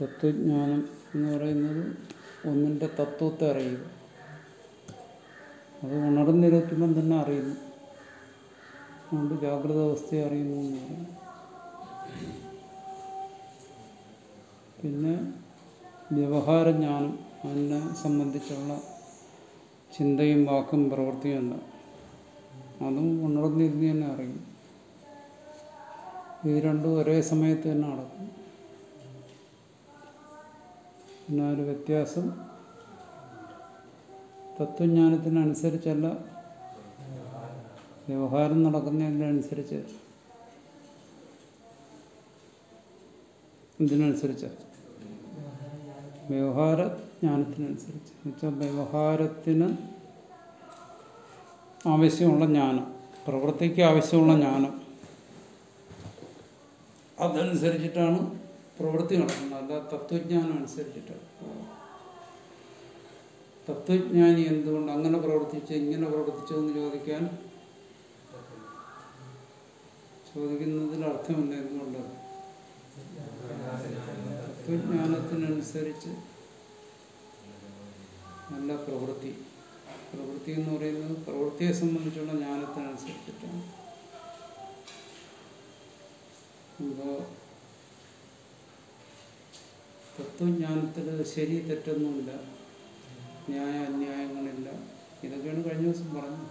തത്വജ്ഞാനം എന്ന് പറയുന്നത് ഒന്നിൻ്റെ തത്വത്തെ അറിയുക അത് ഉണർന്നിരിക്കുമ്പം തന്നെ അറിയുന്നു അതുകൊണ്ട് ജാഗ്രത അവസ്ഥയെ അറിയുന്നു എന്ന് പറയും പിന്നെ വ്യവഹാരജ്ഞാനം അതിനെ സംബന്ധിച്ചുള്ള ചിന്തയും വാക്കും പ്രവൃത്തിയും എന്താ അതും ഉണർന്നിരുന്ന് തന്നെ അറിയും ഇത് രണ്ടും ഒരേ സമയത്ത് തന്നെ നടക്കും പിന്നെ ഒരു വ്യത്യാസം തത്വജ്ഞാനത്തിനനുസരിച്ചല്ല വ്യവഹാരം നടക്കുന്നതിനനുസരിച്ച് ഇതിനനുസരിച്ച് വ്യവഹാര ജ്ഞാനത്തിനനുസരിച്ച് എന്നുവെച്ചാൽ വ്യവഹാരത്തിന് ആവശ്യമുള്ള ജ്ഞാനം പ്രവൃത്തിക്ക് ആവശ്യമുള്ള ജ്ഞാനം അതനുസരിച്ചിട്ടാണ് പ്രവൃത്തി നടക്കുന്നത് അല്ല തത്വജ്ഞാനം അനുസരിച്ചിട്ടാണ് തത്വജ്ഞാനി എന്തുകൊണ്ട് അങ്ങനെ പ്രവർത്തിച്ച് ഇങ്ങനെ പ്രവർത്തിച്ചു എന്ന് ചോദിക്കാൻ ചോദിക്കുന്നതിൽ അർത്ഥമില്ല എന്തുകൊണ്ട് തത്വജ്ഞാനത്തിനനുസരിച്ച് നല്ല പ്രവൃത്തി പ്രവൃത്തി എന്ന് പറയുന്നത് പ്രവൃത്തിയെ സംബന്ധിച്ചുള്ള ജ്ഞാനത്തിനനുസരിച്ചിട്ടാണ് അപ്പോൾ തത്വജ്ഞാനത്തിൽ ശരി തെറ്റൊന്നുമില്ല ന്യായ അന്യായങ്ങളില്ല ഇതൊക്കെയാണ് കഴിഞ്ഞ ദിവസം പറഞ്ഞത്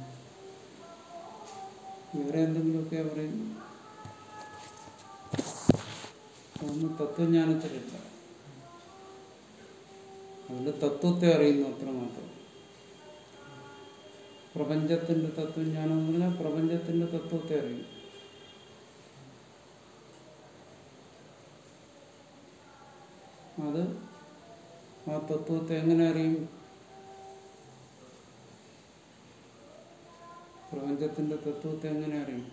വേറെ എന്തെങ്കിലുമൊക്കെ പറയുന്നു അതൊന്നും തത്വജ്ഞാനത്തിലില്ല അതിൽ തത്വത്തെ അറിയുന്നു അത്ര മാത്രം പ്രപഞ്ചത്തിന്റെ തത്വജ്ഞാനം എന്ന് പറഞ്ഞാൽ പ്രപഞ്ചത്തിന്റെ തത്വത്തെ അറിയും അത് ആ തത്വത്തെ എങ്ങനെ അറിയും പ്രപഞ്ചത്തിന്റെ തത്വത്തെ എങ്ങനെ അറിയും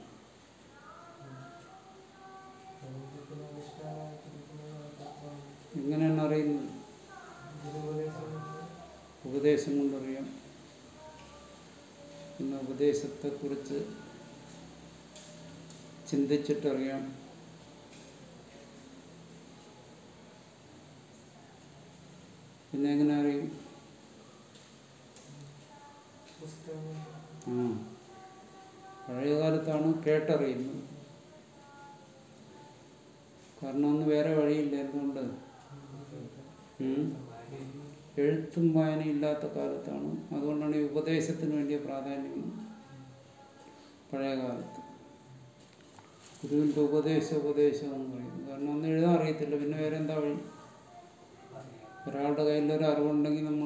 എങ്ങനെയാണ് അറിയുന്നത് ഉപദേശം കൊണ്ടറിയാം പിന്നെ ഉപദേശത്തെക്കുറിച്ച് ചിന്തിച്ചിട്ടറിയാം പിന്നെ എങ്ങനെ അറിയും ആ പഴയ കാലത്താണ് കേട്ടറിയുന്നത് കാരണം ഒന്നും വേറെ വഴിയില്ല എന്തുകൊണ്ട് ഉം. എഴുത്തും വായനയും ഇല്ലാത്ത കാലത്താണ് അതുകൊണ്ടാണ് ഈ ഉപദേശത്തിന് വേണ്ടിയ പ്രാധാന്യം പഴയ കാലത്ത് ഗുരുവിൻ്റെ ഉപദേശ ഉപദേശം എന്ന് പറയുന്നത് കാരണം ഒന്നും എഴുതാൻ അറിയത്തില്ല പിന്നെ വേറെ എന്താ വഴി ഒരാളുടെ കയ്യിൽ ഒരു അറിവുണ്ടെങ്കിൽ നമ്മൾ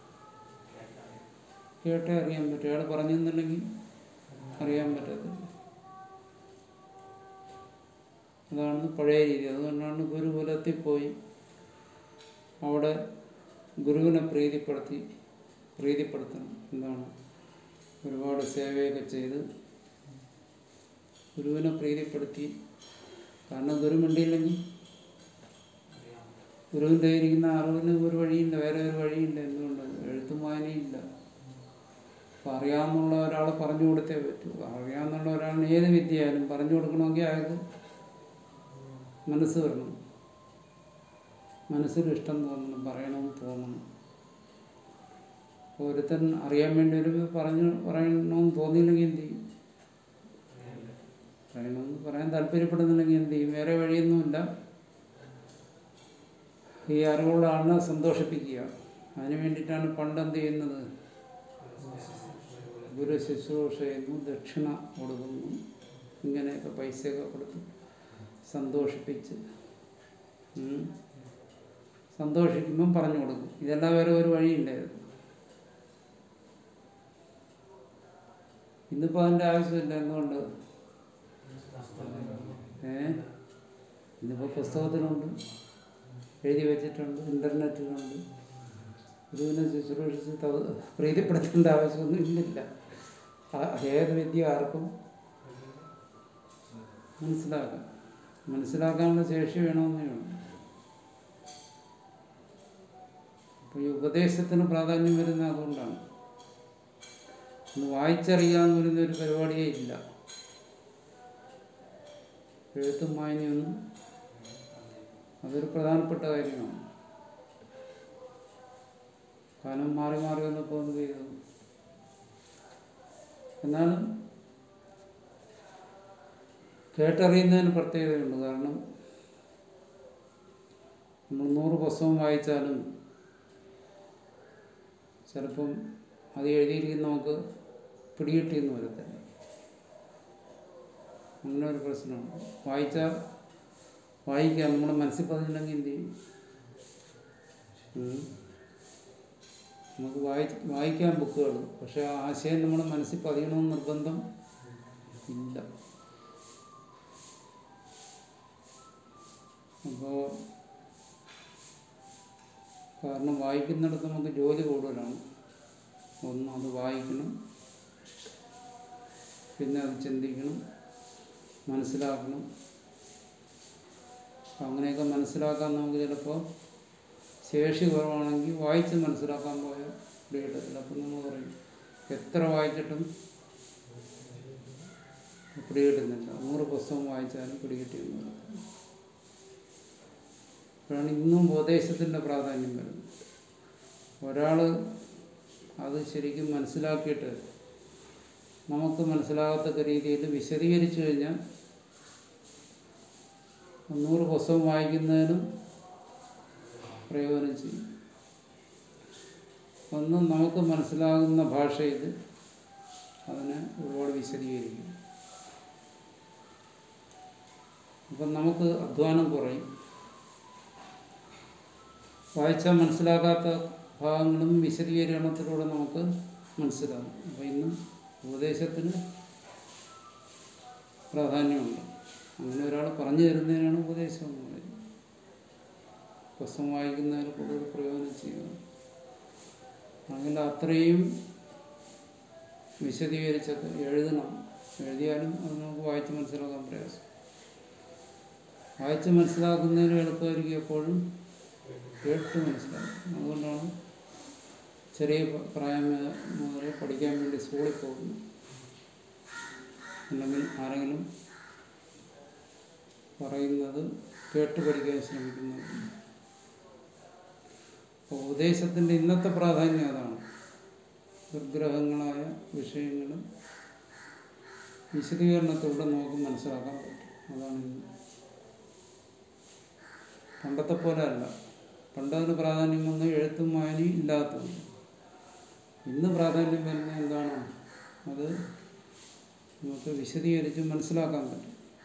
കേട്ടേ അറിയാൻ പറ്റും അയാൾ പറഞ്ഞെന്നുണ്ടെങ്കിൽ അറിയാൻ പറ്റത്തില്ല അതാണ് പഴയ രീതി അതുകൊണ്ടാണ് ഗുരുകുലത്തിൽ പോയി അവിടെ ഗുരുവിനെ പ്രീതിപ്പെടുത്തി പ്രീതിപ്പെടുത്തണം എന്താണ് ഒരുപാട് സേവയൊക്കെ ചെയ്ത് ഗുരുവിനെ പ്രീതിപ്പെടുത്തി കാരണം ഗുരു മിണ്ടിയില്ലെങ്കിൽ ഗുരുവിൻ്റെ ഇരിക്കുന്ന അറിവിന് ഒരു വഴിയില്ല വേറെ ഒരു വഴിയില്ല എന്തുകൊണ്ട് എഴുത്തും വായനയില്ല അപ്പം അറിയാമെന്നുള്ള ഒരാൾ പറഞ്ഞു കൊടുത്തേ പറ്റൂ അറിയാമെന്നുള്ള ഒരാളിന് ഏത് വിദ്യയായാലും പറഞ്ഞു കൊടുക്കണമെങ്കിൽ അയാൾക്ക് മനസ്സ് വരണം മനസ്സിൽ ഇഷ്ടം തോന്നണം പറയണമെന്ന് തോന്നണം ഒരുത്തൻ അറിയാൻ വേണ്ടി ഒരു പറഞ്ഞു പറയണമെന്ന് തോന്നിയില്ലെങ്കിൽ എന്ത് ചെയ്യും പറയണമെന്ന് പറയാൻ താല്പര്യപ്പെടുന്നില്ലെങ്കിൽ എന്ത് ചെയ്യും വേറെ വഴിയൊന്നുമില്ല ഈ അറിവുള്ള ആളിനെ സന്തോഷിപ്പിക്കുക അതിനു വേണ്ടിയിട്ടാണ് പണ്ട് എന്ത് ചെയ്യുന്നത് ഗുരു ശുശ്രൂഷ ചെയ്യുന്നു ദക്ഷിണ കൊടുക്കുന്നു ഇങ്ങനെയൊക്കെ പൈസയൊക്കെ കൊടുത്ത് സന്തോഷിപ്പിച്ച് ഉം. സന്തോഷിക്കുമ്പം പറഞ്ഞു കൊടുക്കും ഇതെല്ലാം വേറെ ഒരു വഴിയില്ലായിരുന്നു ഇന്നിപ്പോൾ അതിൻ്റെ ആവശ്യമില്ല എന്തുകൊണ്ട് ഏ ഇന്നിപ്പോൾ പുസ്തകത്തിലുണ്ട് എഴുതി വെച്ചിട്ടുണ്ട് ഇൻ്റർനെറ്റിലുണ്ട് ഗുരുവിനെ ശുശ്രൂഷിച്ച് തവ- പ്രീതിപ്പെടുത്തേണ്ട ആവശ്യമൊന്നും ഇന്നില്ല ആ ഏത് വിദ്യ ആർക്കും മനസ്സിലാക്കാം മനസ്സിലാക്കാനുള്ള ശേഷി വേണമെന്നേ ഉള്ളൂ അപ്പോൾ ഈ ഉപദേശത്തിന് പ്രാധാന്യം വരുന്നത് അതുകൊണ്ടാണ് ഒന്ന് വായിച്ചറിയാന്ന് വരുന്ന ഒരു പരിപാടിയേ ഇല്ല എഴുത്തും വായനയൊന്നും അതൊരു പ്രധാനപ്പെട്ട കാര്യമാണ് കാലം മാറി മാറി വന്നപ്പോൾ എന്ത് ചെയ്തു എന്നാലും കേട്ടറിയുന്നതിന് പ്രത്യേകതയുണ്ട് കാരണം നമ്മൾ നൂറ് പുസ്തകം വായിച്ചാലും ചിലപ്പം അത് എഴുതിയിരിക്കുന്ന നമുക്ക് പിടികിട്ടിയെന്ന് വരത്തില്ല അങ്ങനെ ഒരു പ്രശ്നമാണ് വായിച്ചാൽ വായിക്കാം നമ്മുടെ മനസ്സിൽ പതിഞ്ഞില്ലെങ്കിൽ എന്ത് ചെയ്യും ഉം. നമുക്ക് വായി വായിക്കാൻ ബുക്കുകൾ പക്ഷെ ആ ആശയം നമ്മുടെ മനസ്സിൽ പതിയണമെന്ന് നിർബന്ധം ഇല്ല അപ്പോൾ കാരണം വായിക്കുന്നിടത്ത് നമുക്ക് ജോലി കൂടുതലാണ് ഒന്ന് അത് വായിക്കണം പിന്നെ അത് ചിന്തിക്കണം മനസ്സിലാക്കണം അപ്പം അങ്ങനെയൊക്കെ മനസ്സിലാക്കാൻ നമുക്ക് ചിലപ്പോൾ ശേഷി കുറവാണെങ്കിൽ വായിച്ച് മനസ്സിലാക്കാൻ പോയാൽ പിടികിട്ടത്തില്ല അപ്പം നമ്മൾ പറയും എത്ര വായിച്ചിട്ടും പിടികിട്ടുന്നില്ല നൂറ് പുസ്തകം വായിച്ചാലും പിടികിട്ടിയെന്ന് പറയും അപ്പോഴാണ് ഇന്നും ഉപദേശത്തിൻ്റെ പ്രാധാന്യം വരുന്നത് ഒരാൾ അത് ശരിക്കും മനസ്സിലാക്കിയിട്ട് നമുക്ക് മനസ്സിലാകത്തക്ക രീതിയിൽ വിശദീകരിച്ചു കഴിഞ്ഞാൽ നൂറ് പുസ്തകം വായിക്കുന്നതിനും പ്രയോജനം ചെയ്യും ഒന്ന് നമുക്ക് മനസ്സിലാകുന്ന ഭാഷയിൽ അതിനെ ഒരുപാട് വിശദീകരിക്കും അപ്പം നമുക്ക് അധ്വാനം കുറയും വായിച്ചാൽ മനസ്സിലാകാത്ത ഭാഗങ്ങളും വിശദീകരണത്തിലൂടെ നമുക്ക് മനസ്സിലാകും അപ്പോൾ ഇന്ന് ഉപദേശത്തിന് പ്രാധാന്യമുണ്ട് അങ്ങനെ ഒരാൾ പറഞ്ഞു തരുന്നതിനാണ് ഉപദേശം എന്ന് പറയുന്നത് പുസ്തകം വായിക്കുന്നതിന് കൂടുതൽ പ്രയോജനം ചെയ്യുക അങ്ങനെ അത്രയും വിശദീകരിച്ചത് എഴുതണം എഴുതിയാലും അത് നമുക്ക് വായിച്ച് മനസ്സിലാക്കാൻ പ്രയാസം വായിച്ച് മനസ്സിലാക്കുന്നതിന് എളുപ്പമായിരിക്കും എപ്പോഴും കേട്ട് മനസ്സിലാക്കും അതുകൊണ്ടാണ് ചെറിയ പ- പ്രായം മുതൽ- മുതലേ പഠിക്കാൻ വേണ്ടി സ്കൂളിൽ പോകുന്നു അല്ലെങ്കിൽ ആരെങ്കിലും പറയുന്നത് കേട്ട് പഠിക്കാൻ ശ്രമിക്കുന്നത് അപ്പോൾ ഉപദേശത്തിൻ്റെ ഇന്നത്തെ പ്രാധാന്യം അതാണ് ദുർഗ്രഹങ്ങളായ വിഷയങ്ങൾ വിശദീകരണത്തിലൂടെ നമുക്ക് മനസ്സിലാക്കാൻ പറ്റും അതാണ് ഇന്ന് പണ്ടത്തെ പോലെ അല്ല പണ്ടതിന് പ്രാധാന്യം വന്ന് എഴുത്തും വായനയും ഇല്ലാത്തത് ഇന്ന് പ്രാധാന്യം വരുന്നത് എന്താണ് അത് നമുക്ക് വിശദീകരിച്ച് മനസ്സിലാക്കാൻ പറ്റും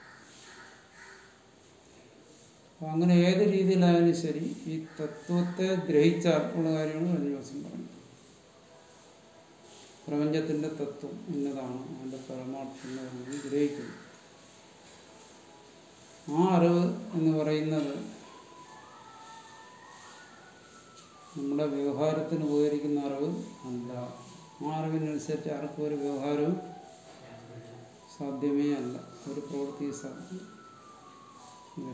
അപ്പം അങ്ങനെ ഏത് രീതിയിലായാലും ശരി ഈ തത്വത്തെ ഗ്രഹിച്ചാൽ ഉള്ള കാര്യമാണ് കഴിഞ്ഞ ദിവസം പറഞ്ഞത് പ്രപഞ്ചത്തിൻ്റെ തത്വം എന്നതാണ് അതിൻ്റെ പരമാർത്ഥം എന്നതാണ് ഗ്രഹിക്കുന്നത് ആ അറിവ് എന്ന് പറയുന്നത് നമ്മുടെ വ്യവഹാരത്തിന് ഉപകരിക്കുന്ന അറിവ് അല്ല ആ അറിവിനനുസരിച്ച് ആർക്കും ഒരു വ്യവഹാരവും സാധ്യമേ അല്ല ഒരു പ്രവൃത്തി സാധ്യം ഇല്ല.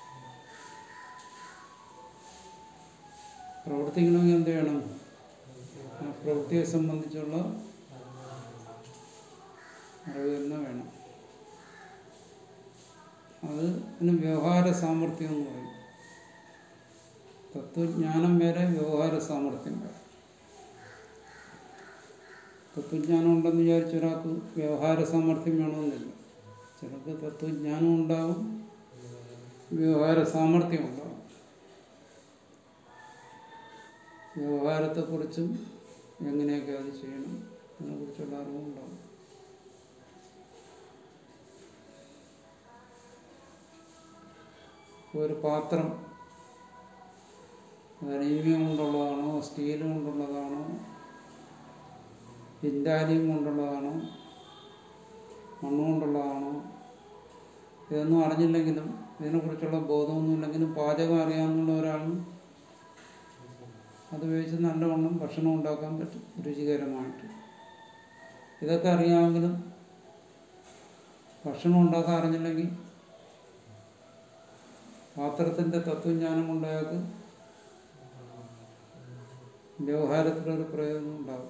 പ്രവർത്തിക്കണമെങ്കിൽ എന്ത് വേണം ആ പ്രവൃത്തിയെ സംബന്ധിച്ചുള്ള അറിവ് തന്നെ വേണം അത് ഇതിന് വ്യവഹാര സാമർഥ്യം എന്ന് പറയും തത്വജ്ഞാനം വേറെ വ്യവഹാര സാമർഥ്യം വേറെ തത്വജ്ഞാനം ഉണ്ടെന്ന് വിചാരിച്ച ഒരാൾക്ക് വ്യവഹാര സാമർഥ്യം വേണമെന്നില്ല ചിലർക്ക് തത്വജ്ഞാനം ഉണ്ടാവും വ്യവഹാര സാമർഥ്യം ഉണ്ടാവും വ്യവഹാരത്തെക്കുറിച്ചും എങ്ങനെയൊക്കെ അത് ചെയ്യണം അതിനെക്കുറിച്ചുള്ള അറിവും ഉണ്ടാവും ഒരു പാത്രം അത് അലൂമിനിയം കൊണ്ടുള്ളതാണോ സ്റ്റീൽ കൊണ്ടുള്ളതാണോ ഇൻഡാലിയം കൊണ്ടുള്ളതാണോ മണ്ണ് കൊണ്ടുള്ളതാണോ ഇതൊന്നും അറിഞ്ഞില്ലെങ്കിലും ഇതിനെക്കുറിച്ചുള്ള ബോധമൊന്നും ഇല്ലെങ്കിലും പാചകം അറിയാമെന്നുള്ള ഒരാളും അത് ഉപയോഗിച്ച് നല്ലവണ്ണം ഭക്ഷണം ഉണ്ടാക്കാൻ പറ്റും രുചികരമായിട്ട് ഇതൊക്കെ അറിയാമെങ്കിലും ഭക്ഷണം ഉണ്ടാക്കാൻ അറിഞ്ഞില്ലെങ്കിൽ പാത്രത്തിൻ്റെ തത്വജ്ഞാനം കൊണ്ട് അയാൾക്ക് വ്യവഹാരത്തിലൊരു പ്രയോജനം ഉണ്ടാകും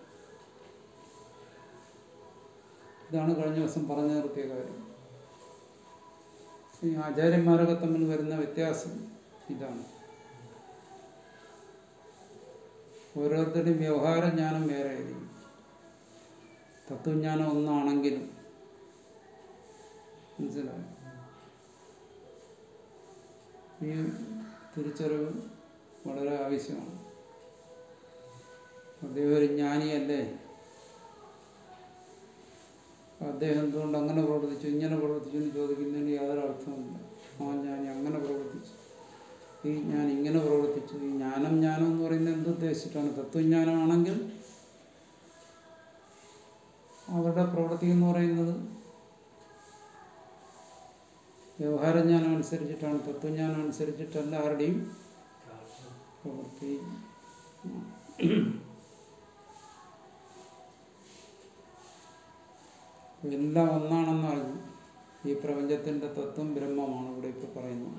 ഇതാണ് കഴിഞ്ഞ ദിവസം പറഞ്ഞു നിർത്തിയ കാര്യം ഈ ആചാര്യന്മാരൊക്കെ തമ്മിൽ വരുന്ന വ്യത്യാസം ഇതാണ് ഓരോരുത്തരുടെയും വ്യവഹാര ജ്ഞാനം വേറെ ആയിരിക്കും തത്വജ്ഞാനം ഒന്നാണെങ്കിലും മനസ്സിലായോ ഈ തിരിച്ചറിവ് വളരെ ആവശ്യമാണ് അദ്ദേഹം ഒരു ജ്ഞാനിയല്ലേ അദ്ദേഹം എന്തുകൊണ്ട് അങ്ങനെ പ്രവർത്തിച്ചു ഇങ്ങനെ പ്രവർത്തിച്ചു എന്ന് ചോദിക്കുന്നതിന് യാതൊരു അർത്ഥമില്ല ആ ജ്ഞാനി അങ്ങനെ പ്രവർത്തിച്ചു ഈ ഞാൻ ഇങ്ങനെ പ്രവർത്തിച്ചു ഈ ജ്ഞാനം ജ്ഞാനം എന്ന് പറയുന്നത് എന്തുദ്ദേശിച്ചിട്ടാണ് തത്വജ്ഞാനമാണെങ്കിൽ അവരുടെ പ്രവൃത്തി എന്ന് പറയുന്നത് വ്യവഹാരജ്ഞാനം അനുസരിച്ചിട്ടാണ് തത്വജ്ഞാനം അനുസരിച്ചിട്ടല്ല ആരുടെയും പ്രവൃത്തി എല്ലാം ഒന്നാണെന്ന് അറിഞ്ഞു ഈ പ്രപഞ്ചത്തിന്റെ തത്വം ബ്രഹ്മമാണ് ഇവിടെ ഇപ്പോൾ പറയുന്നത്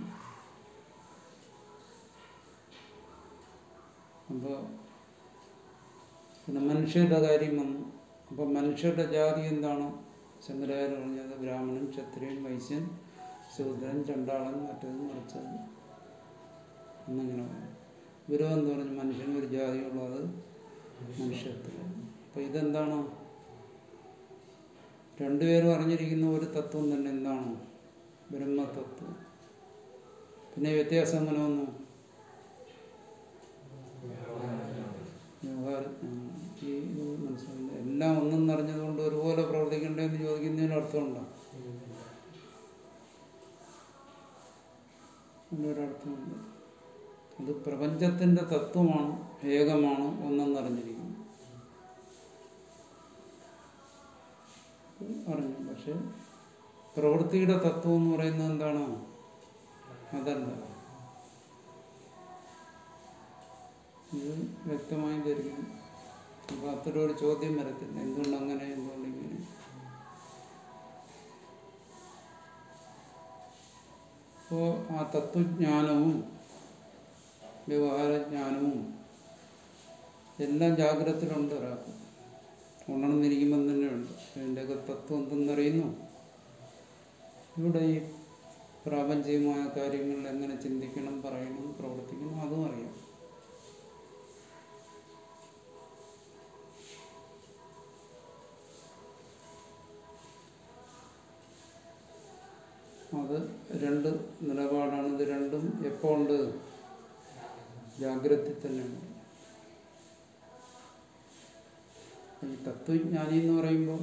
അപ്പോൾ പിന്നെ മനുഷ്യരുടെ കാര്യം വന്നു അപ്പം മനുഷ്യരുടെ ജാതി എന്താണ് ശങ്കരാചാര്യ പറഞ്ഞത് ബ്രാഹ്മണൻ ക്ഷത്രിയൻ വൈശ്യൻ ശൂദ്രൻ ചണ്ടാളൻ മറ്റത് മറിച്ചത് എന്നിങ്ങനെ പറഞ്ഞു ഗുരു എന്ന് പറഞ്ഞു മനുഷ്യന് ഒരു ജാതിയുള്ളത് മനുഷ്യത്വം അപ്പം ഇതെന്താണ് രണ്ടുപേരും അറിഞ്ഞിരിക്കുന്ന ഒരു തത്വം തന്നെ എന്താണ് ബ്രഹ്മതത്വം പിന്നെ വ്യത്യാസം എങ്ങനെ വന്നു വ്യവഹാരം ഈ ഇത് മനസ്സിലായില്ല എല്ലാം ഒന്നും അറിഞ്ഞതുകൊണ്ട് ഒരുപോലെ പ്രവർത്തിക്കണ്ടെന്ന് ചോദിക്കുന്നതിന് അർത്ഥമുണ്ടോ അതിനൊരർത്ഥമുണ്ട് അത് പ്രപഞ്ചത്തിന്റെ തത്വമാണ് ഏകമാണ് ഒന്നെന്നറിഞ്ഞിരിക്കുന്നത് അറിഞ്ഞു പക്ഷെ പ്രവൃത്തിയുടെ തത്വം എന്ന് പറയുന്നത് എന്താണ് അതല്ല ഇത് വ്യക്തമായി ധരിക്കുന്നു അപ്പൊ അത്തരം ഒരു ചോദ്യം വരത്തില്ല എന്തുകൊണ്ട് അങ്ങനെ എന്തുകൊണ്ട് ഇങ്ങനെ അപ്പോ ആ തത്വജ്ഞാനവും വ്യവഹാരജ്ഞാനവും എല്ലാം ജാഗ്രതത്തിലുണ്ട് ഒരാൾക്ക് ഉണർന്നിരിക്കുമ്പം തന്നെ ഉണ്ട് അതിൻ്റെയൊക്കെ തത്വം എന്തെന്നറിയുന്നു ഇവിടെ ഈ പ്രാപഞ്ചികമായ കാര്യങ്ങളിൽ എങ്ങനെ ചിന്തിക്കണം പറയണം പ്രവർത്തിക്കണം അതും അറിയാം അത് രണ്ട് നിലപാടാണ് ഇത് രണ്ടും എപ്പോൾ ഉണ്ട് ജാഗ്രത തന്നെയാണ് ഈ തത്വജ്ഞാനി എന്ന് പറയുമ്പോൾ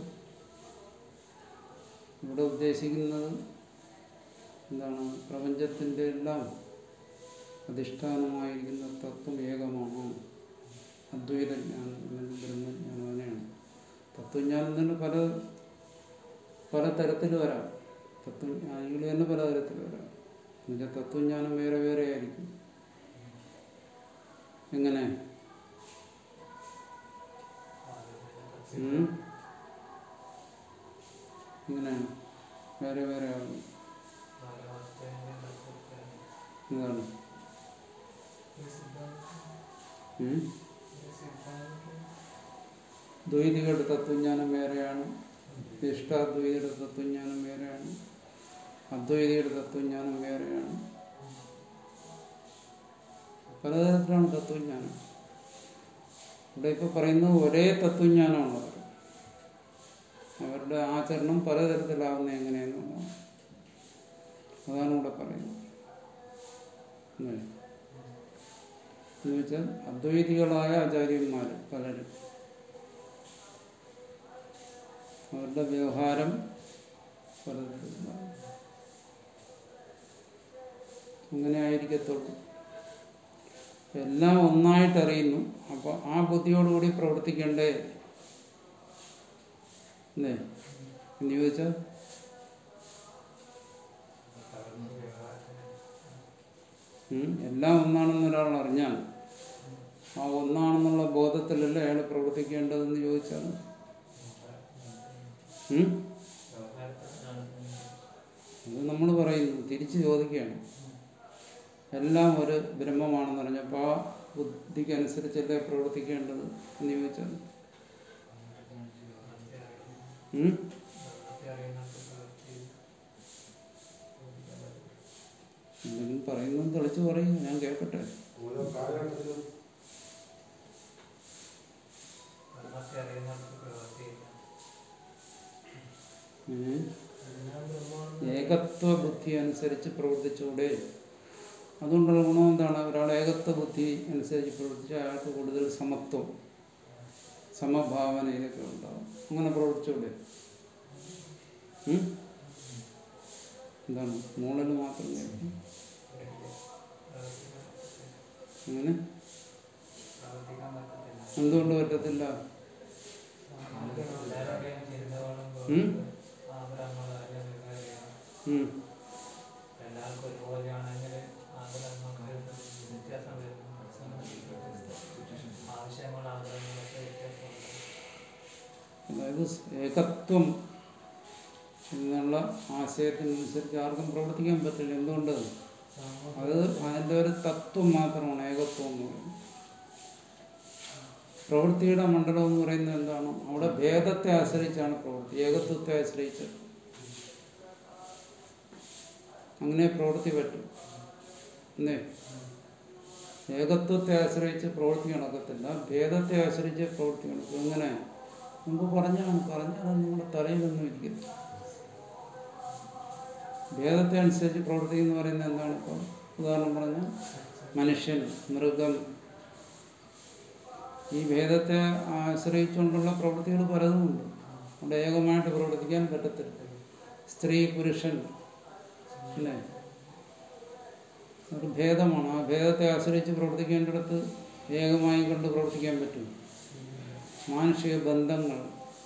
ഇവിടെ ഉദ്ദേശിക്കുന്നത് എന്താണ് പ്രപഞ്ചത്തിൻ്റെ എല്ലാം അധിഷ്ഠാനമായിരിക്കുന്ന തത്വം ഏകമാണ് അദ്വൈത ജ്ഞാനം അല്ലെങ്കിൽ ബ്രഹ്മജ്ഞാനം അങ്ങനെയാണ് തത്വജ്ഞാനം തന്നെ പല പല തരത്തിൽ വരാം തത്വജ്ഞാനികൾ തന്നെ പലതരത്തിൽ വരാം എന്നുവെച്ചാൽ തത്വജ്ഞാനം വേറെ വേറെ ആയിരിക്കും എങ്ങനെ ഉം? എങ്ങനെയാണ് വേറെ വേറെ ആകും എന്താണ് ഉം? ദ്വൈതികളുടെ തത്വജ്ഞാനം വേറെയാണ് ഇഷ്ടാദ്വൈതിയുടെ തത്വജ്ഞാനം വേറെയാണ് അദ്വൈതിയുടെ തത്വജ്ഞാനം വേറെയാണ് പലതരത്തിലാണ് തത്വജ്ഞാനം ഇവിടെ ഇപ്പോൾ പറയുന്നത് ഒരേ തത്വജ്ഞാനമാണ് അവർ അവരുടെ ആചരണം പലതരത്തിലാവുന്ന എങ്ങനെയെന്നുള്ളതാണ് അതാണ് ഇവിടെ പറയുന്നത് അല്ലേ? എന്ന് വെച്ചാൽ അദ്വൈതികളായ ആചാര്യന്മാർ പലരും അവരുടെ വ്യവഹാരം പലതരത്തിലാണ് അങ്ങനെ ആയിരിക്കത്തുള്ളൂ എല്ലാം ഒന്നായിട്ട് അറിയുന്നു അപ്പോൾ ആ ബുദ്ധിയോടുകൂടി പ്രവർത്തിക്കണ്ടേ അല്ലേ എന്ന് ചോദിച്ചാൽ ഉം, എല്ലാം ഒന്നാണെന്ന് ഒരാൾ അറിഞ്ഞാൽ ആ ഒന്നാണെന്നുള്ള ബോധത്തിലല്ലേ അയാൾ പ്രവർത്തിക്കേണ്ടതെന്ന് ചോദിച്ചാൽ ഉം? അത് നമ്മൾ പറയുന്നു തിരിച്ചു ചോദിക്കുകയാണ് എല്ലാം ഒരു ബ്രഹ്മമാണെന്ന് പറഞ്ഞപ്പോൾ ആ ബുദ്ധിക്ക് അനുസരിച്ചല്ലേ പ്രവർത്തിക്കേണ്ടത് എന്ന് ചോദിച്ചാൽ ഉം? എന്തെങ്കിലും പറയുന്നത് തെളിച്ച് പറയും ഞാൻ കേൾക്കട്ടെ ഓരോ കാലഘട്ടത്തിലും ബ്രഹ്മത്തെ അറിയുന്നവർക്ക് പ്രവർത്തിയില്ല ഏ? എല്ലാം ബ്രഹ്മമാണ് ഏകത്വ ബുദ്ധി അനുസരിച്ച് പ്രവർത്തിച്ചൂടെ അതുകൊണ്ടുള്ള ഗുണം എന്താണ് ഒരാൾ ഏകത്വ ബുദ്ധി അനുസരിച്ച് പ്രവർത്തിച്ചാൽ അയാൾക്ക് കൂടുതൽ സമത്വം സമഭാവന ഇതൊക്കെ ഉണ്ടാവും അങ്ങനെ പ്രവർത്തിച്ചൂടെ ഉം? എന്താണ് മോളിൽ മാത്രം കേൾക്കും അങ്ങനെ പ്രവർത്തിക്കാൻ പറ്റത്തില്ല എന്തുകൊണ്ട് പറ്റത്തില്ല നമുക്ക് എല്ലാവരുടെയും ചിന്തകളും ഉം? ആഗ്രഹങ്ങളും എല്ലാം വികാരമാണ് ഉം. എല്ലാവർക്കും ഒരുപോലെയാണെങ്കിൽ ആഗ്രഹങ്ങൾക്ക് വ്യത്യാസം വരുന്നു ആവശ്യങ്ങൾ ആഗ്രഹങ്ങളൊക്കെ വ്യത്യാസമുണ്ട് അതായത് ഏകത്വം എന്നുള്ള ആശയത്തിനനുസരിച്ച് ആർക്കും പ്രവർത്തിക്കാൻ പറ്റില്ല എന്തുകൊണ്ട് അത് അതിൻ്റെ ഒരു തത്വം മാത്രമാണ് ഏകത്വം എന്ന് പറയുന്നത് പ്രവൃത്തിയുടെ മണ്ഡലം എന്ന് പറയുന്നത് എന്താണ് അവിടെ ഭേദത്തെ ആശ്രയിച്ചാണ് പ്രവൃത്തി ഏകത്വത്തെ ആശ്രയിച്ച് അങ്ങനെ പ്രവൃത്തി പറ്റും എന്നേ ഏകത്വത്തെ ആശ്രയിച്ച് പ്രവൃത്തി നടക്കത്തില്ല ഭേദത്തെ ആശ്രയിച്ച് പ്രവൃത്തി നടക്കും എങ്ങനെ മുമ്പ് പറഞ്ഞാണ് പറഞ്ഞാൽ നിങ്ങളുടെ തലയിലൊന്നും ഇരിക്കത്തില്ല ഭേദത്തെ അനുസരിച്ച് പ്രവർത്തിക്കുക എന്ന് പറയുന്നത് എന്താണ് ഇപ്പോൾ ഉദാഹരണം പറഞ്ഞാൽ മനുഷ്യൻ മൃഗം ഈ ഭേദത്തെ ആശ്രയിച്ചുകൊണ്ടുള്ള പ്രവൃത്തികൾ പലതുമുണ്ട് അവിടെ ഏകമായിട്ട് പ്രവർത്തിക്കാൻ പറ്റത്തില്ല സ്ത്രീ പുരുഷൻ അല്ലേ ഒരു ഭേദമാണ് ആ ഭേദത്തെ ആശ്രയിച്ച് പ്രവർത്തിക്കേണ്ടിടത്ത് ഏകമായി കൊണ്ട് പ്രവർത്തിക്കാൻ പറ്റും മാനുഷിക ബന്ധങ്ങൾ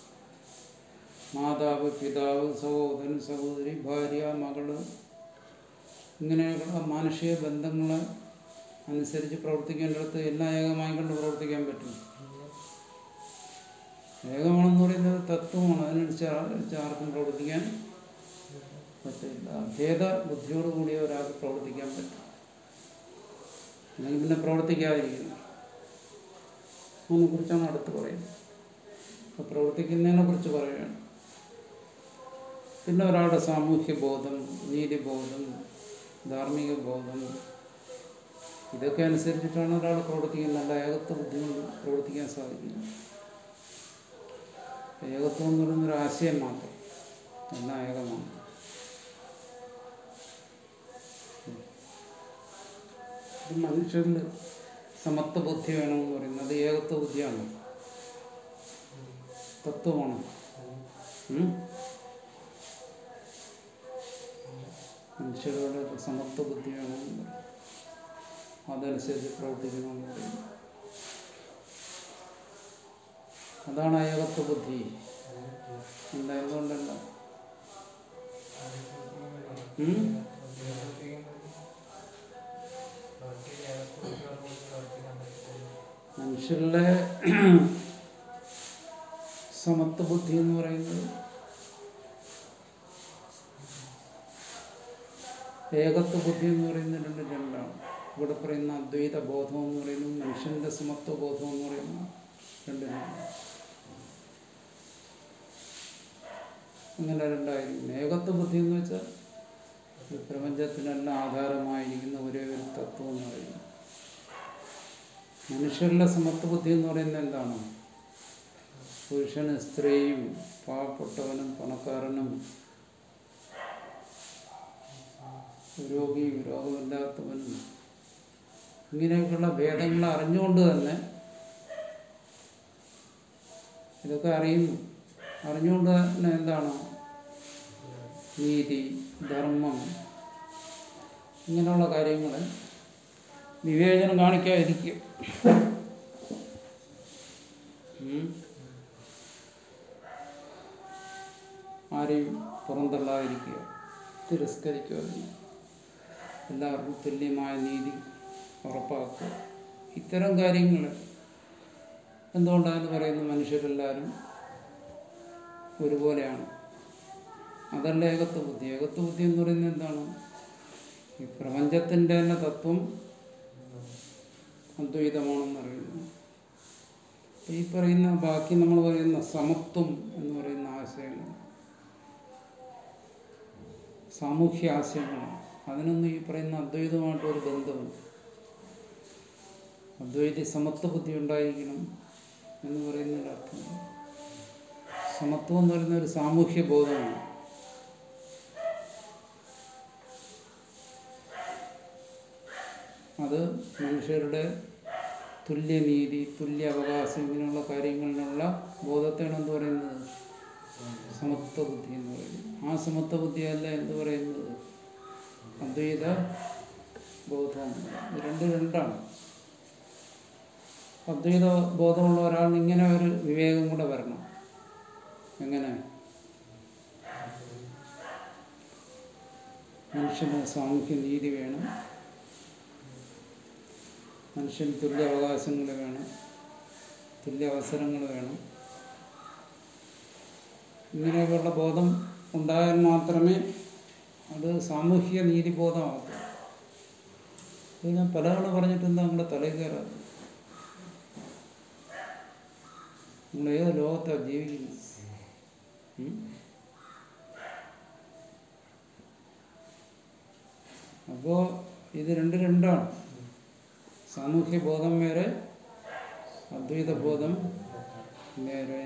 മാതാവ് പിതാവ് സഹോദരൻ സഹോദരി ഭാര്യ മകള് ഇങ്ങനെയുള്ള മാനുഷിക ബന്ധങ്ങളെ അനുസരിച്ച് പ്രവർത്തിക്കേണ്ടിടത്ത് എല്ലാം ഏകമായി കൊണ്ട് പ്രവർത്തിക്കാൻ പറ്റും ഏകമാണെന്ന് പറയുന്നത് തത്വമാണ് അതിനനുസരിച്ച് ആർക്കും പ്രവർത്തിക്കാൻ പറ്റില്ല ഭേദ ബുദ്ധിയോട് കൂടിയ ഒരാൾക്ക് പ്രവർത്തിക്കാൻ പറ്റും അല്ലെങ്കിൽ പിന്നെ പ്രവർത്തിക്കാതിരിക്കുന്നു അതിനെ കുറിച്ചാണ് അടുത്ത് പറയുന്നത് അപ്പോൾ പ്രവർത്തിക്കുന്നതിനെ കുറിച്ച് പറയുകയാണ് പിന്നെ ഒരാളുടെ സാമൂഹ്യ ബോധം നീതിബോധം ധാർമ്മിക ബോധം ഇതൊക്കെ അനുസരിച്ചിട്ടാണ് ഒരാൾ പ്രവർത്തിക്കുന്നത് നല്ല ഏകത്വ ബുദ്ധി കൊണ്ട് പ്രവർത്തിക്കാൻ സാധിക്കുന്നത് ഏകത്വം എന്ന് പറയുന്ന ഒരു ആശയം മാത്രം എല്ലാം ഏകമാണ് ഇത് മനുഷ്യരിൽ സമത്വ ബുദ്ധി വേണമെന്ന് പറയുന്നത് അത് ഏകത്വ ബുദ്ധിയാണ് തത്വമാണ് ഉം? മനുഷ്യരോട് സമത്വ ബുദ്ധി വേണമെന്ന് പറയും അതനുസരിച്ച് പ്രവർത്തിക്കണമെന്ന് പറയും അതാണ് ഏകത്വ ബുദ്ധി എന്താ എന്തുകൊണ്ടല്ല ഉം? മനുഷ്യരുടെ സമത്വ ബുദ്ധി എന്ന് പറയുന്നത് ഏകത്വ ബുദ്ധി എന്ന് പറയുന്നത് രണ്ട് രണ്ടാണ് ഇവിടെ പറയുന്ന അദ്വൈത ബോധം എന്ന് പറയുന്നത് മനുഷ്യന്റെ സമത്വ ബോധം എന്ന് പറയുന്ന രണ്ട് രണ്ടാണ് അങ്ങനെ രണ്ടായിരിക്കും ഏകത്വ ബുദ്ധി എന്ന് വെച്ചാൽ ഈ പ്രപഞ്ചത്തിനെല്ലാം ആധാരമായിരിക്കുന്ന ഒരേ ഒരു തത്വം എന്ന് പറയുന്നത് മനുഷ്യരുടെ സമത്വ ബുദ്ധി എന്ന് പറയുന്നത് എന്താണ് പുരുഷന് സ്ത്രീയും പാവപ്പെട്ടവനും പണക്കാരനും രോഗിയും രോഗമില്ലാത്തവനും ഇങ്ങനെയൊക്കെയുള്ള ഭേദങ്ങൾ അറിഞ്ഞുകൊണ്ട് തന്നെ ഇതൊക്കെ അറിയുന്നു അറിഞ്ഞുകൊണ്ട് തന്നെ എന്താണ് നീതി ധർമ്മം ഇങ്ങനെയുള്ള കാര്യങ്ങൾ വിവേചനം കാണിക്കാതിരിക്കും ഉം. ആരെയും പുറന്തള്ളാതിരിക്കുക തിരസ്കരിക്കുക എല്ലാവർക്കും തുല്യമായ നീതി ഉറപ്പാക്കുക ഇത്തരം കാര്യങ്ങൾ എന്തുകൊണ്ടാണെന്ന് പറയുന്നത് മനുഷ്യരെല്ലാവരും ഒരുപോലെയാണ് അതല്ല ഏകത്വ ബുദ്ധി ഏകത്വ ബുദ്ധി എന്ന് പറയുന്നത് എന്താണ് ഈ പ്രപഞ്ചത്തിൻ്റെ തന്നെ തത്വം അദ്വൈതമാണെന്ന് അറിയുന്നു ഈ പറയുന്ന ബാക്കി നമ്മൾ പറയുന്ന സമത്വം എന്ന് പറയുന്ന ആശയങ്ങൾ സാമൂഹ്യ ആശയങ്ങളാണ് അതിനൊന്നും ഈ പറയുന്ന അദ്വൈതമായിട്ട് ഒരു ബന്ധമില്ല അദ്വൈതി സമത്വ ബുദ്ധി ഉണ്ടായിരിക്കണം എന്ന് പറയുന്നതിൻ്റെ അർത്ഥം സമത്വം എന്ന് പറയുന്ന ഒരു സാമൂഹ്യ ബോധമാണ് അത് മനുഷ്യരുടെ തുല്യനീതി തുല്യ അവകാശം ഇങ്ങനെയുള്ള കാര്യങ്ങളിലുള്ള ബോധത്തെയാണ് എന്ത് പറയുന്നത് സമത്വ ബുദ്ധി എന്ന് പറയുന്നത് ആ സമത്വ ബുദ്ധിയല്ല എന്ത് പറയുന്നത് അദ്വൈത ബോധം എന്ന് പറയുന്നത്. ഇത് രണ്ട് രണ്ടാണ് അദ്വൈത ബോധമുള്ള ഒരാളിന് ഇങ്ങനെ ഒരു വിവേകം കൂടെ വരണം എങ്ങനെ മനുഷ്യന് സാമൂഹ്യ നീതി വേണം മനുഷ്യന് തുല്യ അവകാശങ്ങൾ വേണം തുല്യ അവസരങ്ങൾ വേണം ഇങ്ങനെയൊക്കെയുള്ള ബോധം ഉണ്ടായാൽ മാത്രമേ അത് സാമൂഹിക നീതിബോധമാകൂ ഇത് ഞാൻ പലതവണ പറഞ്ഞിട്ടുണ്ട് നമ്മുടെ തലയിൽ കയറാതെ നമ്മൾ ഏത് ലോകത്താണ് ജീവിക്കുന്നത് ഉം? അപ്പോ ഇത് രണ്ട് രണ്ടാണ് സാമൂഹ്യ ബോധം വേറെ അദ്വൈത ബോധം വേറെ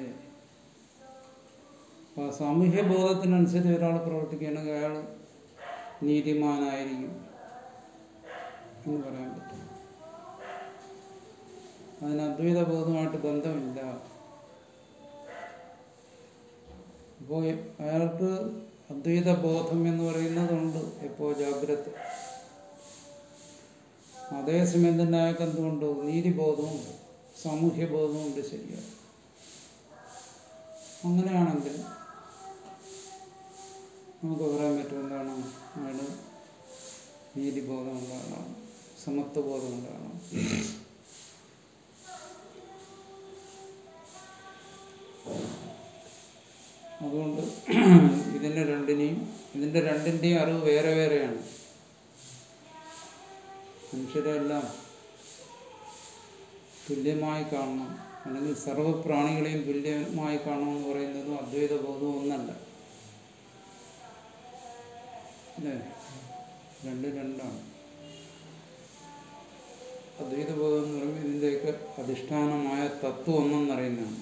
അപ്പോൾ ആ സാമൂഹ്യ ബോധത്തിനനുസരിച്ച് ഒരാൾ പ്രവർത്തിക്കുകയാണെങ്കിൽ അയാൾ നീതിമാനായിരിക്കും എന്ന് പറയാൻ പറ്റും അതിന് അദ്വൈത ബോധമായിട്ട് ബന്ധമില്ല അപ്പോൾ അയാൾക്ക് അദ്വൈത ബോധം എന്ന് പറയുന്നതുണ്ട് എപ്പോൾ ജാഗ്രത അതേസമയം തന്നെ അയാൾക്ക് എന്തുകൊണ്ട് നീതിബോധമുണ്ട് സാമൂഹ്യ ബോധമുണ്ട് ശരിയാണ് അങ്ങനെയാണെങ്കിൽ നമുക്ക് പറയാൻ പറ്റും എന്താണ് അയാൾ നീതിബോധമുള്ള ആളാണ് സമത്വബോധമുള്ള ആളാണ് അതുകൊണ്ട് ഇതിനെ രണ്ടിനെയും ഇതിൻ്റെ രണ്ടിൻ്റെയും അറിവ് വേറെ വേറെയാണ് മനുഷ്യരെല്ലാം തുല്യമായി കാണണം അല്ലെങ്കിൽ സർവ്വപ്രാണികളെയും തുല്യമായി കാണണമെന്ന് പറയുന്നതും അദ്വൈത ബോധവും ഒന്നല്ല അല്ലേ രണ്ട് രണ്ടാണ് അദ്വൈത ബോധം എന്ന് പറയുമ്പോൾ ഇതിൻ്റെയൊക്കെ അധിഷ്ഠാനമായ തത്വം ഒന്നെന്നറിയുന്നതാണ്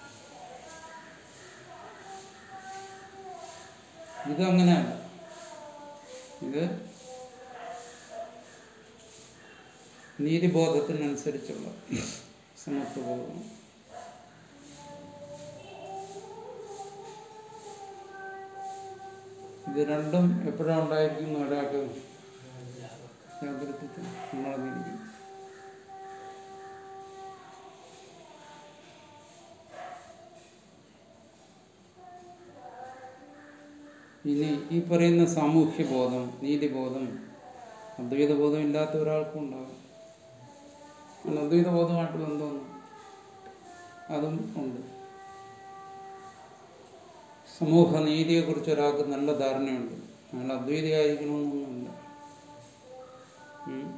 ഇതങ്ങനെയല്ല ഇത് നീതിബോധത്തിനനുസരിച്ചുള്ള സമത്വബോധം ഇത് രണ്ടും എപ്പോഴാണ് ഉണ്ടായിരിക്കുന്നു ഒരാൾക്ക് ജാഗ്രത നമ്മളറിഞ്ഞിരിക്കും ഇനി ഈ പറയുന്ന സാമൂഹ്യ ബോധം നീതിബോധം അദ്വൈത ബോധം ഇല്ലാത്ത ഒരാൾക്കും ഉണ്ടാകും അല്ല, അദ്വൈത ബോധമായിട്ട് ബന്ധമൊന്നും അതും ഉണ്ട് സമൂഹ നീതിയെക്കുറിച്ച് ഒരാൾക്ക് നല്ല ധാരണയുണ്ട് അയാൾ അദ്വൈതയായിരിക്കണമെന്നൊന്നുമില്ല ഉം.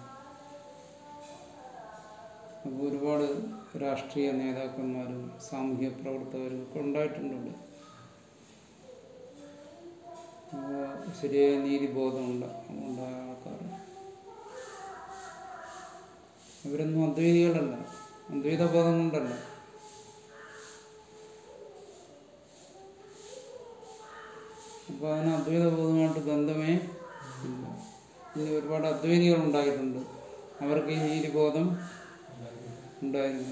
അപ്പോൾ ഒരുപാട് രാഷ്ട്രീയ നേതാക്കന്മാരും സാമൂഹ്യ പ്രവർത്തകരും ഒക്കെ ഉണ്ടായിട്ടുണ്ട് അപ്പോൾ ശരിയായ നീതിബോധമുണ്ട് ഉണ്ടായ ആൾക്കാർ അവരൊന്നും അദ്വൈതികളല്ല അദ്വൈത ബോധം കൊണ്ടല്ല അപ്പോൾ അതിന് അദ്വൈത ബോധമായിട്ട് ബന്ധമേ ഇല്ല ഇനി ഒരുപാട് അദ്വൈതികൾ ഉണ്ടായിട്ടുണ്ട് അവർക്ക് ഈ നീതിബോധം ഉണ്ടായിരുന്നു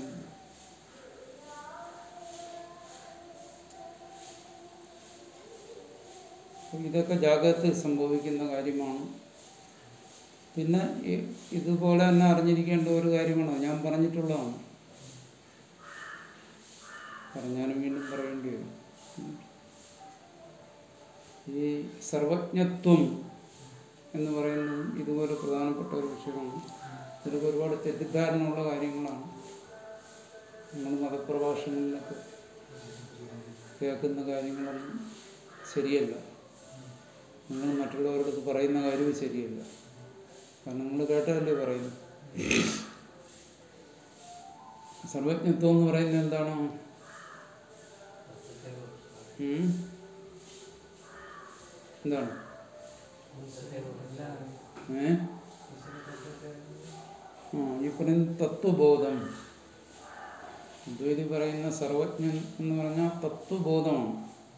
അപ്പോൾ ഇതൊക്കെ ജാഗ്രതയിൽ സംഭവിക്കുന്ന കാര്യമാണ് പിന്നെ ഈ- ഇതുപോലെ തന്നെ അറിഞ്ഞിരിക്കേണ്ട ഒരു കാര്യമാണ് ഞാൻ പറഞ്ഞിട്ടുള്ളതാണ് പറഞ്ഞാലും വീണ്ടും പറയേണ്ടി വരും ഉം. ഈ സർവജ്ഞത്വം എന്ന് പറയുന്നത് ഇതുപോലെ പ്രധാനപ്പെട്ട ഒരു വിഷയമാണ് ഇതിലൊക്കെ ഒരുപാട് തെറ്റിദ്ധാരണയുള്ള കാര്യങ്ങളാണ് നമ്മൾ മതപ്രഭാഷണങ്ങളിലൊക്കെ കേൾക്കുന്ന കാര്യങ്ങളൊന്നും ശരിയല്ല നിങ്ങൾ മറ്റുള്ളവർക്ക് പറയുന്ന കാര്യവും ശരിയല്ല കാരണം നിങ്ങൾ കേട്ടതല്ലേ പറയുന്നു സർവജ്ഞത്വം എന്ന് പറയുന്നത് എന്താണ് ഉം? എന്താണ് ഏ ആ ഈ പറയുന്ന തത്വബോധം അദ്വൈതി പറയുന്ന സർവജ്ഞൻ എന്ന് പറഞ്ഞാൽ തത്വബോധമാണ്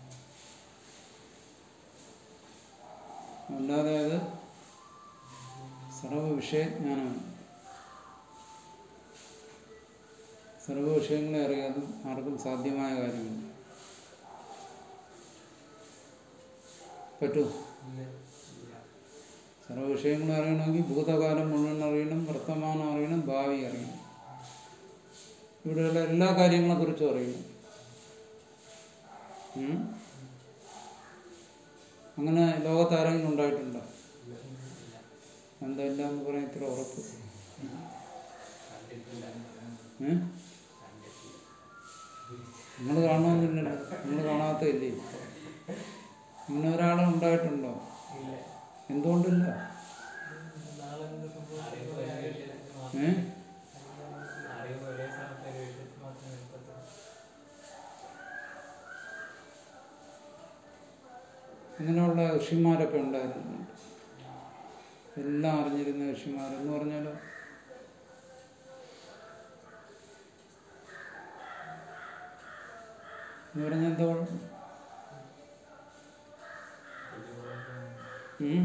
അല്ലാതെ അത് സർവ വിഷയജ്ഞാനമാണ് സർവ വിഷയങ്ങളെ അറിയാതും ആർക്കും സാധ്യമായ കാര്യമില്ല പറ്റൂ സർവ വിഷയങ്ങളും അറിയണമെങ്കിൽ ഭൂതകാലം മുഴുവൻ അറിയണം വർത്തമാനം അറിയണം ഭാവി അറിയണം ഇവിടെയുള്ള എല്ലാ കാര്യങ്ങളെ കുറിച്ചും അറിയണം ഉം? അങ്ങനെ ലോകത്ത് ആരെങ്കിലും ഉണ്ടായിട്ടുണ്ടോ എന്താ ഇല്ല എന്ന് പറയാൻ ഇത്ര ഉറപ്പ് ഏ നിങ്ങൾ കാണണമെന്നില്ലല്ലോ നിങ്ങൾ കാണാത്തല്ലേ അങ്ങനെ ഒരാൾ ഉണ്ടായിട്ടുണ്ടോ എന്തുകൊണ്ടില്ല ഏ അറിവ് ഒരേ സ്ഥലത്ത് ഒരു വിഷയത്തിൽ മാത്രമേ നിൽക്കത്തുള്ളൂ ഇങ്ങനെയുള്ള ഋഷിമാരൊക്കെ ഉണ്ടായിരുന്നു എല്ലാം അറിഞ്ഞിരുന്ന ഋഷിമാർ എന്ന് പറഞ്ഞാലോ എന്ന് പറഞ്ഞാൽ എന്താ കുഴപ്പം? ഉം?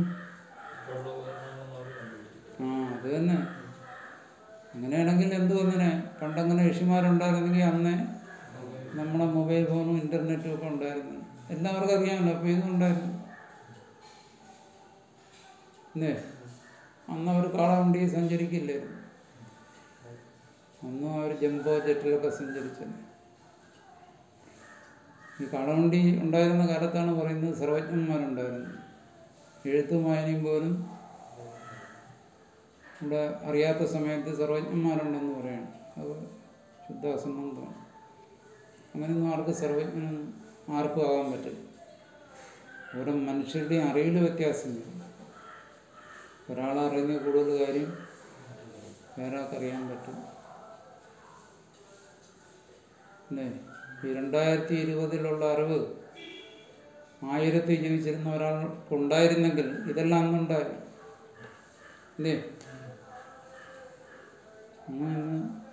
ആ അത് തന്നെ അങ്ങനെയാണെങ്കിൽ എന്തു അങ്ങനെ പണ്ടങ്ങനെ ഋഷിമാരുണ്ടായിരുന്നെങ്കിൽ അന്നേ നമ്മുടെ മൊബൈൽ ഫോണും ഇന്റർനെറ്റും ഒക്കെ ഉണ്ടായിരുന്നു എല്ലാവർക്കും അറിയാമല്ലോ അപ്പോൾ ഇതുണ്ടായിരുന്നു അല്ലേ അന്ന് അവർ കാളവണ്ടി സഞ്ചരിക്കില്ലായിരുന്നു അന്നും അവർ ജംബോ ജെറ്റിലൊക്കെ സഞ്ചരിച്ചത് ഈ കാളവണ്ടി ഉണ്ടായിരുന്ന കാലത്താണ് പറയുന്നത് സർവജ്ഞന്മാരുണ്ടായിരുന്നത് എഴുത്തും വായനയും പോലും ഇവിടെ അറിയാത്ത സമയത്ത് സർവജ്ഞന്മാരുണ്ടെന്ന് പറയണം അത് ശുദ്ധാസംബന്ധമാണ് അങ്ങനെയൊന്നും ആർക്കും സർവജ്ഞനൊന്നും ആർക്കും ആകാൻ പറ്റില്ല ഓരോ മനുഷ്യരുടെയും അറിവിൽ വ്യത്യാസമില്ല ഒരാളറിയുന്ന കൂടുതൽ കാര്യം വേറെ ആൾക്കറിയാൻ പറ്റും അല്ലേ ഈ രണ്ടായിരത്തി ഇരുപതിലുള്ള അറിവ് ആയിരത്തി ജീവിച്ചിരുന്ന ഒരാൾക്കുണ്ടായിരുന്നെങ്കിൽ ഇതെല്ലാം അന്നുണ്ടായിരുന്നു അല്ലേ അന്ന് ഇന്ന്